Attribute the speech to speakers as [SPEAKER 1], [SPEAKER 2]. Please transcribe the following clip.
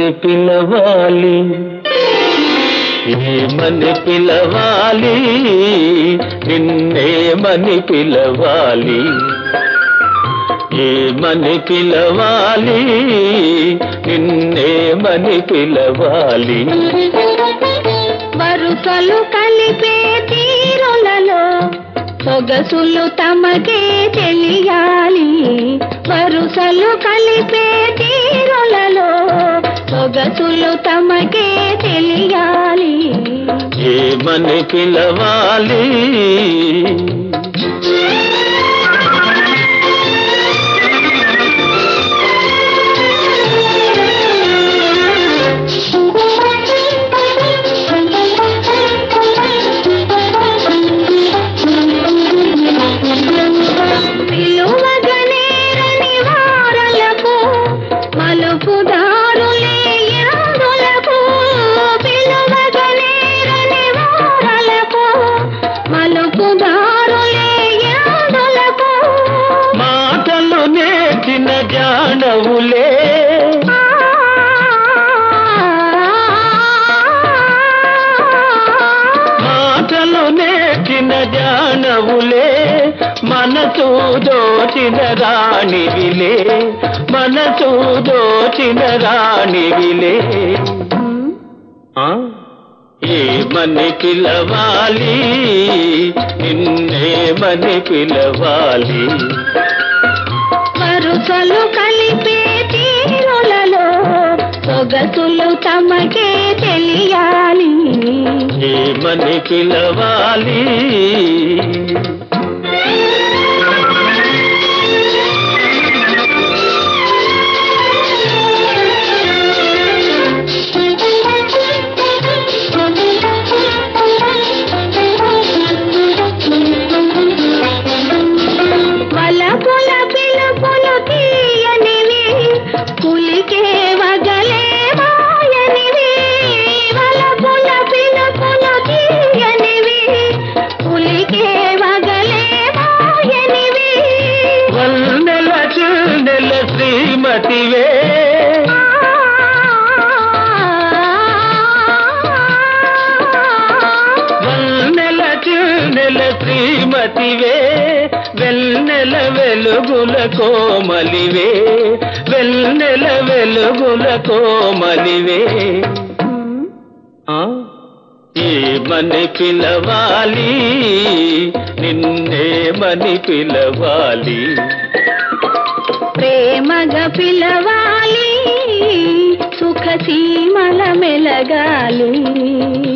[SPEAKER 1] ఏమని పిలవాలి ఏమని పిలవాలి నిన్నేమని పిలవాలి ఏమని పిలవాలి నిన్నేమని పిలవాలి
[SPEAKER 2] వరుసలు కలిపే తీరులలో సొగసులు తమకే తెలియాలి వరుసలు కలిపే తీరులలో సొగసులు తమకే తెలియాలి
[SPEAKER 1] ఏమని పిలవాలి
[SPEAKER 2] పిలువగనేరని వారలకు మలుపుదారులే యందులకు పిలువగనేరని వారలకు మలుపుదారులే యందులకు
[SPEAKER 1] మాటలు నేర్చిన జానవులే మాటలు నేర్చిన జానవులే మనసు దోచిన రాణివిలే మనసు దోచిన రాణివిలే ఆ? ఏమని పిలవాలి నిన్నేమని పిలవాలి
[SPEAKER 2] వరుసలు కలిపే తీరులలో సొగసులు తమకే తెలియాలి
[SPEAKER 1] ఏమని పిలవాలి
[SPEAKER 2] వలపుల పిలుపులు తీయనివి పులికే వగలే మాయనివి వలపుల పిలుపులు తీయనివి పులికే వగలే మాయనివి
[SPEAKER 1] వన్నెల చూనెల శ్రీమతివే వన్నెల చూనెల శ్రీమతివే వెన్నెల వెలుగుల కోమలివే వెన్నెల వెలుగుల కోమలివే ఆ? ఏమని పిలవాలి నిన్నేమని పిలవాలి
[SPEAKER 2] ప్రేమగా పిలవాలి సుఖ సీమల మెలగాలి